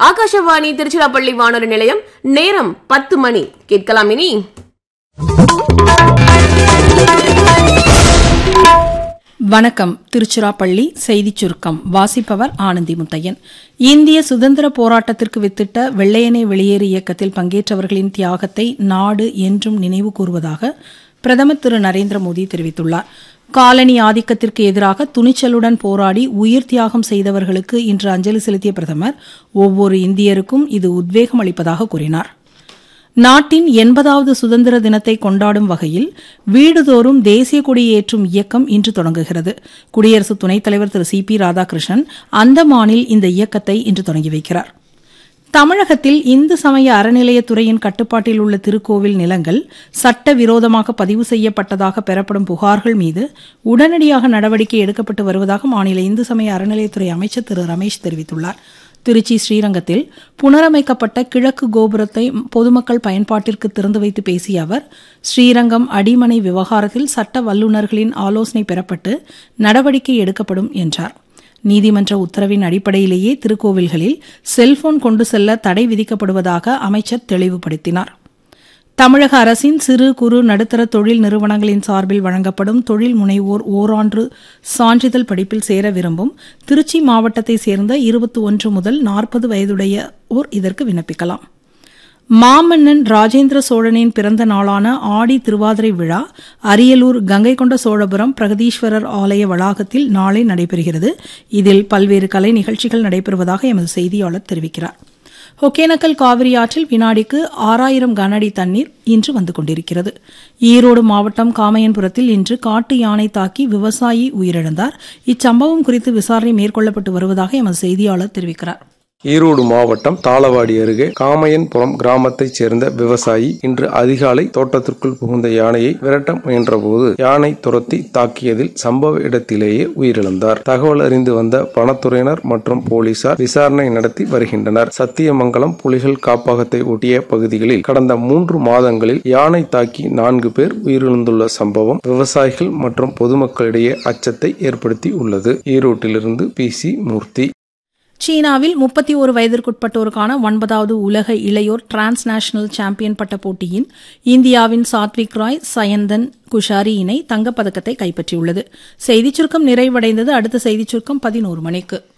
ஆகாஷவாணி திருச்சிராப்பள்ளி வானொலி நிலையம் நேரம் பத்து மணி கேட்கலாம் இனி வணக்கம் திருச்சிராப்பள்ளி செய்திச் சுருக்கம் வாசிப்பவர் ஆனந்தி முத்தையன் இந்திய சுதந்திர போராட்டத்திற்கு வித்திட்ட வெள்ளையனே வெளியேறு இயக்கத்தில் பங்கேற்றவர்களின் தியாகத்தை நாடு என்றும் நினைவு கூறுவதாக பிரதமர் திரு நரேந்திர மோடி தெரிவித்துள்ளார் காலனி ஆதிக்கத்திற்கு எதிராக துணிச்சலுடன் போராடி உயிர் தியாகம் செய்தவர்களுக்கு இன்று அஞ்சலி செலுத்திய பிரதமர் ஒவ்வொரு இந்தியருக்கும் இது உத்வேகம் அளிப்பதாக கூறினார் நாட்டின் எண்பதாவது சுதந்திர தினத்தை கொண்டாடும் வகையில் வீடுதோறும் தேசிய கொடி ஏற்றும் இயக்கம் இன்று தொடங்குகிறது குடியரசு துணைத் தலைவர் திரு சி பி ராதாகிருஷ்ணன் அந்தமானில் இந்த இயக்கத்தை இன்று தொடங்கி வைக்கிறார் தமிழகத்தில் இந்து சமய அறநிலையத்துறையின் கட்டுப்பாட்டில் உள்ள திருக்கோவில் நிலங்கள் சட்டவிரோதமாக பதிவு செய்யப்பட்டதாக பெறப்படும் புகார்கள் மீது உடனடியாக நடவடிக்கை எடுக்கப்பட்டு வருவதாக மாநில இந்து சமய அறநிலையத்துறை அமைச்சர் திரு ரமேஷ் தெரிவித்துள்ளார் திருச்சி ஸ்ரீரங்கத்தில் புனரமைக்கப்பட்ட கிழக்கு கோபுரத்தை பொதுமக்கள் பயன்பாட்டிற்கு திறந்து வைத்து பேசிய அவர் ஸ்ரீரங்கம் அடிமனை விவகாரத்தில் சட்ட வல்லுநர்களின் ஆலோசனை பெறப்பட்டு நடவடிக்கை எடுக்கப்படும் என்றார் நீதிமன்ற உத்தரவின் அடிப்படையிலேயே திருக்கோவில்களில் செல்போன் கொண்டு செல்ல தடை விதிக்கப்படுவதாக அமைச்சர் தெளிவுபடுத்தினார் தமிழக அரசின் சிறு குறு நடுத்தர தொழில் நிறுவனங்களின் சார்பில் வழங்கப்படும் தொழில் முனைவோர் ஓராண்டு சான்றிதழ் படிப்பில் சேர விரும்பும் திருச்சி மாவட்டத்தைச் சேர்ந்த இருபத்தி ஒன்று முதல் நாற்பது வயதுடையோர் இதற்கு விண்ணப்பிக்கலாம் மாமன்னன் ராஜேந்திர சோழனின் பிறந்த நாளான ஆடி திருவாதிரை விழா அரியலூர் கங்கை கொண்ட சோழபுரம் பிரகதீஸ்வரர் ஆலய வளாகத்தில் நாளை நடைபெறுகிறது இதில் பல்வேறு கலை நிகழ்ச்சிகள் நடைபெறுவதாக எமது செய்தியாளர் தெரிவிக்கிறார் ஒகேனக்கல் காவிரி ஆற்றில் வினாடிக்கு ஆறாயிரம் கனஅடி தண்ணீர் இன்று வந்து கொண்டிருக்கிறது ஈரோடு மாவட்டம் காமையன்புரத்தில் இன்று காட்டு யானை தாக்கி விவசாயி உயிரிழந்தார் இச்சம்பவம் குறித்து விசாரணை மேற்கொள்ளப்பட்டு வருவதாக எமது செய்தியாளர் தெரிவிக்கிறார் ஈரோடு மாவட்டம் தாளவாடி அருகே காமையன்புரம் கிராமத்தைச் சேர்ந்த விவசாயி இன்று அதிகாலை தோட்டத்திற்குள் புகுந்த யானையை விரட்ட முயன்றபோது யானை துரத்தி தாக்கியதில் சம்பவ இடத்திலேயே உயிரிழந்தார் தகவல் அறிந்து வந்த வனத்துறையினர் மற்றும் போலீசார் விசாரணை நடத்தி வருகின்றனர் சத்தியமங்கலம் புலிகள் காப்பகத்தை ஒட்டிய பகுதிகளில் கடந்த மூன்று மாதங்களில் யானை தாக்கி நான்கு பேர் உயிரிழந்துள்ள சம்பவம் விவசாயிகள் மற்றும் பொதுமக்களிடையே அச்சத்தை ஏற்படுத்தி உள்ளது ஈரோட்டிலிருந்து பி சி மூர்த்தி சீனாவில் முப்பத்தி ஒரு வயதிற்குட்பட்டோருக்கான ஒன்பதாவது உலக இளையோர் டிரான்ஸ் நேஷனல் சாம்பியன் பட்ட போட்டியின் இந்தியாவின் சாத்விக் ராய் சயந்தன் குஷாரி இணை தங்கப்பதக்கத்தை கைப்பற்றியுள்ளது செய்திச் சுருக்கம் நிறைவடைந்தது அடுத்த செய்திச் சுருக்கம் பதினோரு மணிக்கு